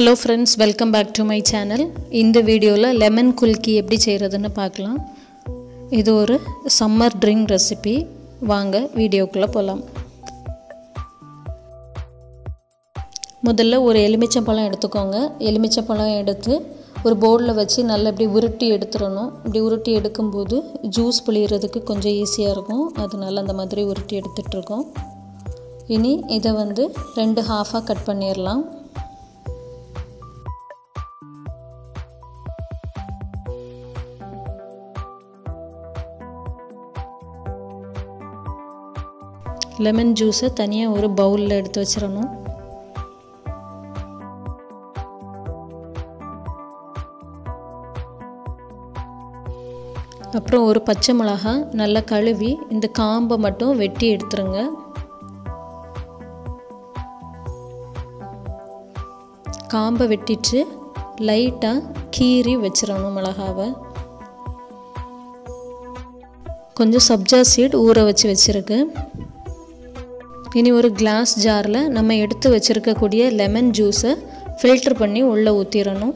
hello friends welcome back to my channel இந்த வீடியோவில் lemon குல்கி எப்படி செய்கிறதுன்னு பார்க்கலாம் இது ஒரு சம்மர் ட்ரிங்க் ரெசிபி வாங்க வீடியோக்குள்ளே போகலாம் முதல்ல ஒரு எலுமிச்சம்பழம் எடுத்துக்கோங்க எலுமிச்சம்பழம் எடுத்து ஒரு பவுலில் வச்சு நல்லா இப்படி உருட்டி எடுத்துடணும் இப்படி உருட்டி எடுக்கும்போது ஜூஸ் புளியறதுக்கு கொஞ்சம் ஈஸியாக இருக்கும் அதனால அந்த மாதிரி உருட்டி எடுத்துகிட்ருக்கோம் இனி இதை வந்து ரெண்டு ஹாஃபாக கட் பண்ணிடலாம் லெமன் ஜூஸை தனியாக ஒரு பவுலில் எடுத்து வச்சிடணும் அப்புறம் ஒரு பச்சை மிளகா நல்லா கழுவி இந்த காம்பை மட்டும் வெட்டி எடுத்துருங்க காம்பை வெட்டிட்டு லைட்டாக கீறி வச்சிடணும் மிளகாவை கொஞ்சம் சப்ஜா சீட் ஊற வச்சு வச்சுருக்கு இனி ஒரு கிளாஸ் ஜாரில் நம்ம எடுத்து வச்சுருக்கக்கூடிய லெமன் ஜூஸை ஃபில்ட்ரு பண்ணி உள்ளே ஊற்றிடணும்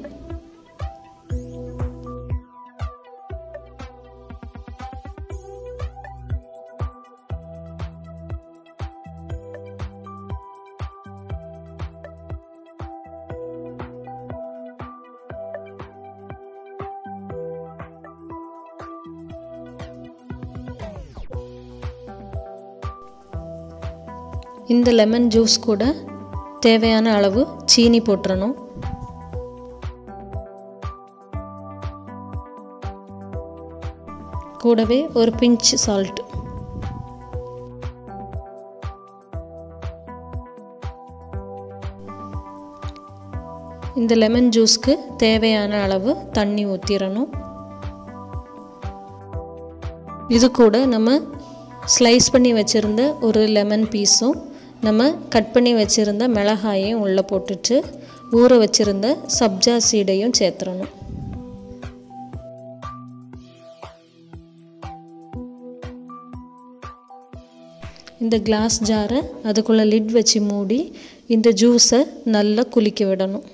இந்த லெமன் ஜூஸ் கூட தேவையான அளவு சீனி போட்டுறணும் கூடவே ஒரு பிஞ்ச் சால்ட் இந்த லெமன் ஜூஸ்க்கு தேவையான அளவு தண்ணி ஊற்றிடணும் இது கூட நம்ம ஸ்லைஸ் பண்ணி வச்சுருந்த ஒரு லெமன் பீஸும் நம்ம கட் பண்ணி வச்சுருந்த மிளகாயையும் உள்ளே போட்டுட்டு ஊற வச்சுருந்த சப்ஜா சீடையும் சேர்த்துறணும் இந்த கிளாஸ் ஜாரை அதுக்குள்ளே லிட் வச்சு மூடி இந்த ஜூஸை நல்லா குளிக்க விடணும்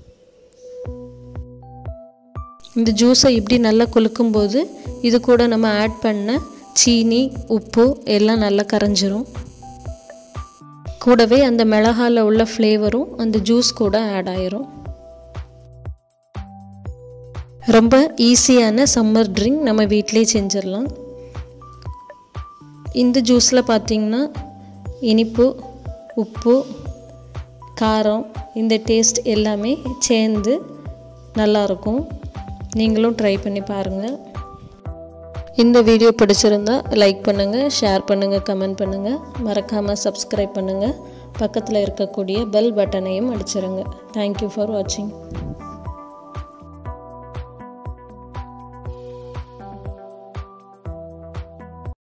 இந்த ஜூஸை இப்படி நல்லா குலுக்கும்போது இது கூட நம்ம ஆட் பண்ண சீனி உப்பு எல்லாம் நல்லா கரைஞ்சிரும் கூடவே அந்த மிளகாவில் உள்ள ஃப்ளேவரும் அந்த ஜூஸ் கூட ஆட் ஆயிரும் ரொம்ப ஈஸியான சம்மர் ட்ரிங்க் நம்ம வீட்டிலே செஞ்சிடலாம் இந்த ஜூஸில் பார்த்திங்கன்னா இனிப்பு உப்பு காரம் இந்த டேஸ்ட் எல்லாமே சேர்ந்து நல்லாயிருக்கும் நீங்களும் ட்ரை பண்ணி பாருங்கள் இந்த வீடியோ பிடிச்சிருந்தா லைக் பண்ணுங்கள் ஷேர் பண்ணுங்கள் கமெண்ட் பண்ணுங்கள் மறக்காமல் சப்ஸ்கிரைப் பண்ணுங்கள் பக்கத்தில் இருக்கக்கூடிய பெல் பட்டனையும் அடிச்சிருங்க தேங்க்யூ ஃபார் வாட்சிங்